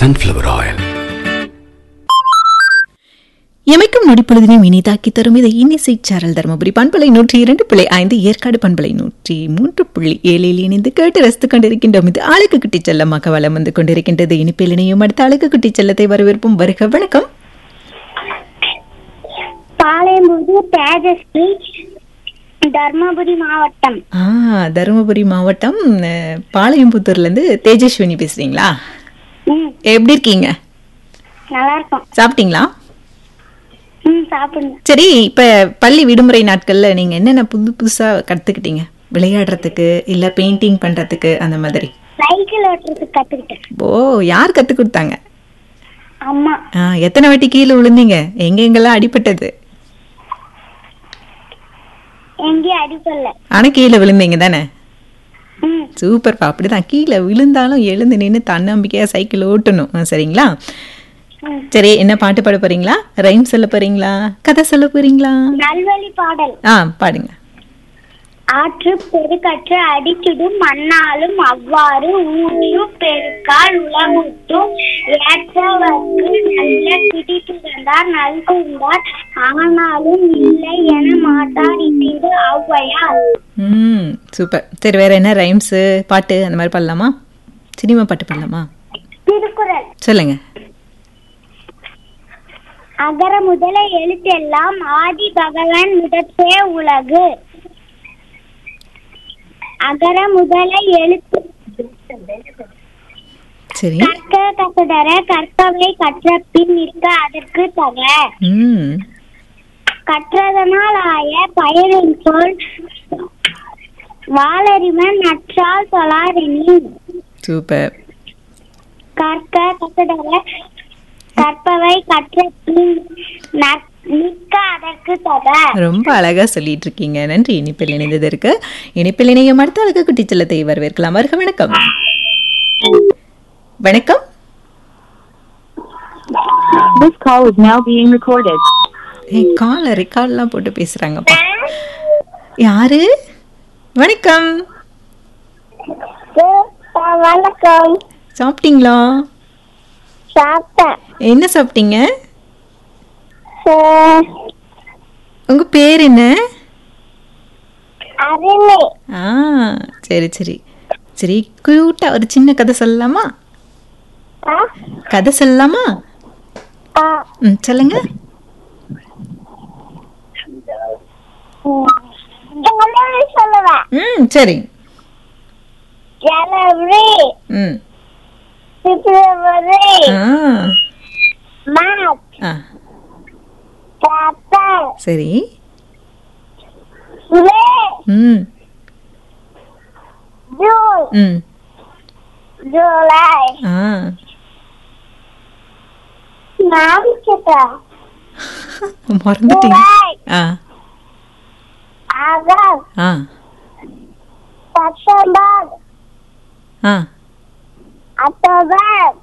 sunflower oil. எமைக்கும் நொடிப்பொழுதினையும் இனிதாக்கி தரும் இதை இன்னிசை சாரல் தருமபுரி பண்பலை நூற்றி இரண்டு புள்ளி ஐந்து ஏற்காடு பண்பலை நூற்றி மூன்று புள்ளி ஏழில் இணைந்து கேட்டு ரசித்து கொண்டிருக்கின்றோம் இது ஆளுக்கு குட்டி செல்லமாக வலம் வந்து கொண்டிருக்கின்றது இனிப்பில் இணையும் அடுத்த ஆளுக்கு குட்டி செல்லத்தை வரவேற்போம் வருக வணக்கம் பாளையம்புது தேஜஸ்ரீ தர்மபுரி மாவட்டம் ஆ தருமபுரி மாவட்டம் அஹ், பாளையம்புத்தூர்லேருந்து தேஜஸ்வினி பேசுறீங்களா ம் எப்படி இருக்கீங்க நல்லா இருக்கும் சாப்பிட்டீங்களா ம் சாப்பிடுங்க சரி இப்ப பள்ளி விடுமுறை நாட்கள்ல நீங்க என்னென்ன புது புதுசா கத்துக்கிட்டீங்க விளையாடுறதுக்கு இல்ல பெயிண்டிங் பண்றதுக்கு அந்த மாதிரி சைக்கிள் ஓட்டுறதுக்கு கத்துக்கிட்டேன் ஓ யார் கத்து கொடுத்தாங்க அம்மா ஆ, எத்தனை வாட்டி கீழே விழுந்தீங்க எங்க எங்கெல்லாம் அடிபட்டது எங்கேயும் அடிப்படல ஆனா கீழே விழுந்தீங்க தானே ம் சூப்பர்ப்பா அப்படிதான் கீழே விழுந்தாலும் எழுந்து நின்று தன்னம்பிக்கையா சைக்கிள் ஓட்டணும் ஆ, சரிங்களா ம். சரி என்ன பாட்டு பாட போறீங்களா ரைம் சொல்ல போறீங்களா கதை சொல்ல போறீங்களா நல்வழி பாடல் ஆ பாடுங்க ஆற்று பெருக்கற்று அடிச்சிடும் மண்ணாலும் அவ்வாறு ஊற்றும் பெருக்கால் உலகூட்டும் ஏற்றவர்க்கு நல்ல பிடி பிறந்தார் நல்குந்தார் ஆனாலும் இல்லை என மாட்டார் இது ஔவையார் ம் சூப்பர் சரி வேற என்ன ரைம்ஸு பாட்டு அந்த மாதிரி பாடலாமா சினிமா பாட்டு பாடலாமா திருக்குறள் சொல்லுங்க அகர முதல எழுத்தெல்லாம் ஆதி பகவன் முதற்றே உலகு அகர முதல எழுத்து சரி கற்க கசடர கற்பவை கற்ற பின் நிற்க அதற்கு தக ம் கற்றதனால் ஆய பயனின் சொல் வாளறிவன் நற்றால் சொலாரெனி சூப்பர் கற்க கசடர கற்பவை கற்ற பின் நற்- நிற்க அதற்கு தக ரொம்ப அழகா சொல்லிட்டு இருக்கீங்க நன்றி இனிப்பில் இணைந்ததற்கு இனிப்பில் இணையம் அடுத்த அழகு குட்டி செல்லத்தை வரவேற்கலாம் வருக வணக்கம் வணக்கம் This call is now being recorded. கால ரெக்கார்ட்லாம் போட்டு பேசுறாங்கப்பா யாரு வணக்கம் வணக்கம் சாப்பிட்டீங்களா சாப்பிட்டேன் என்ன சாப்பிட்டீங்க உங்க பேர் என்ன அருமை ஆ சரி சரி சரி கியூட்டா ஒரு சின்ன கதை சொல்லலாமா கதை சொல்லலாமா ம் சொல்லுங்க சொல்லுவேன் ம் சரி ஜனவரி ம் பிப்ரவரி ஆ மார்ச் ஆ ஏப்ரல் சரி மே ம் ஜூன் ம் ஜூலை ஆ மார்ச் மறந்துட்டீங்க ah August ah September ah October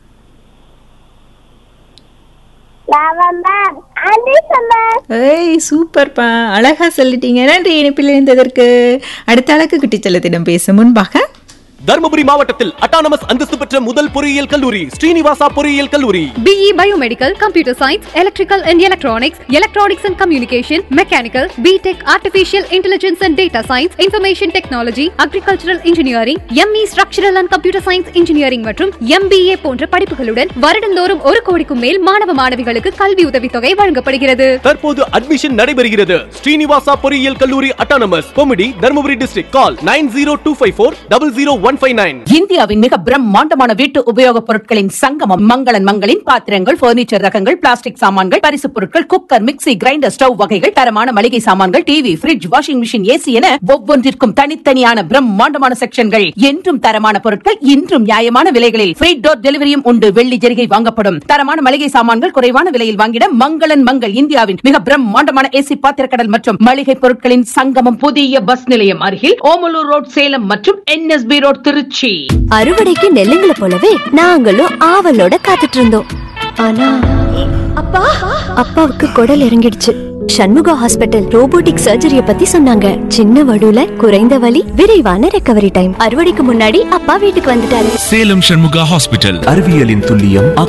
November and December ஏய் சூப்பர்ப்பா அழகா சொல்லிட்டீங்க நன்றி இணைப்பில் இணைந்ததற்கு அடுத்த அழகு குட்டி செல்லத்திடம் பேசும் முன்பாக தருமபுரி மாவட்டத்தில் அட்டானமஸ் அந்தஸ்து பெற்ற முதல் பொறியியல் கல்லூரி ஸ்ரீனிவாசா பொறியியல் கல்லூரி BE Biomedical, Computer Science, Electrical and Electronics, Electronics and Communication, Mechanical, BTech, Artificial Intelligence and Data Science, Information Technology, Agricultural Engineering, ME Structural and Computer Science Engineering மற்றும் MBA போன்ற படிப்புகளுடன் வருடந்தோறும் ஒரு கோடிக்கும் மேல் மாணவ மாணவிகளுக்கு கல்வி உதவித்தொகை வழங்கப்படுகிறது தற்போது அட்மிஷன் நடைபெறுகிறது ஸ்ரீனிவாசா பொறியியல் கல்லூரி அட்டானமஸ் கொமிடி Dharmapuri district call nine zero two five four double zero one five nine இந்தியாவின் மிக பிரம்மாண்டமான வீட்டு உபயோகப் பொருட்களின் சங்கமம் மங்களன் மங்களின் பாத்திரங்கள் பர்னிச்சர் ரகங்கள் பிளாஸ்டிக் சாமான்கள் பரிசுப் பொருட்கள் குக்கர் மிக்ஸி கிரைண்டர் ஸ்டவ் வகைகள் தரமான மளிகை சாமான்கள் TV fridge washing machine AC என ஒவ்வொன்றிற்கும் தனித்தனியான பிரம்மாண்டமான செக்ஷன்கள் என்றும் தரமான பொருட்கள் இன்றும் நியாயமான விலைகளில் ஃப்ரீ டோர் டெலிவரியும் உண்டு வெள்ளி ஜெரிகை வாங்கப்படும் தரமான மளிகை சாமான்கள் குறைவான விலையில் வாங்கிட மங்களன் மங்கள் இந்தியாவின் மிக பிரம்மாண்டமான ஏசி பாத்திரக்கடல் மற்றும் மளிகை பொருட்களின் சங்கமம் புதிய பஸ் நிலையம் அருகில் ஓமலூர் ரோட் சேலம் மற்றும் என்எஸ்பி ரோட் திருச்சி அறுவடைக்கு நெல்லுங்களை போலவே நாங்களும் ஆவலோட காத்துட்டு இருந்தோம் ஆனா அப்பா அப்பாவுக்கு குடல் இறங்கிடுச்சு சண்முகா ஹாஸ்பிட்டல் ரோபோட்டிக் சர்ஜரிய பத்தி சொன்னாங்க சின்ன வடுல குறைந்த வலி விரைவான ரெக்கவரி டைம் அறுவடைக்கு முன்னாடி அப்பா வீட்டுக்கு வந்துட்டாரு சேலம் சண்முகா ஹாஸ்பிட்டல் அறிவியலின் துல்லியம்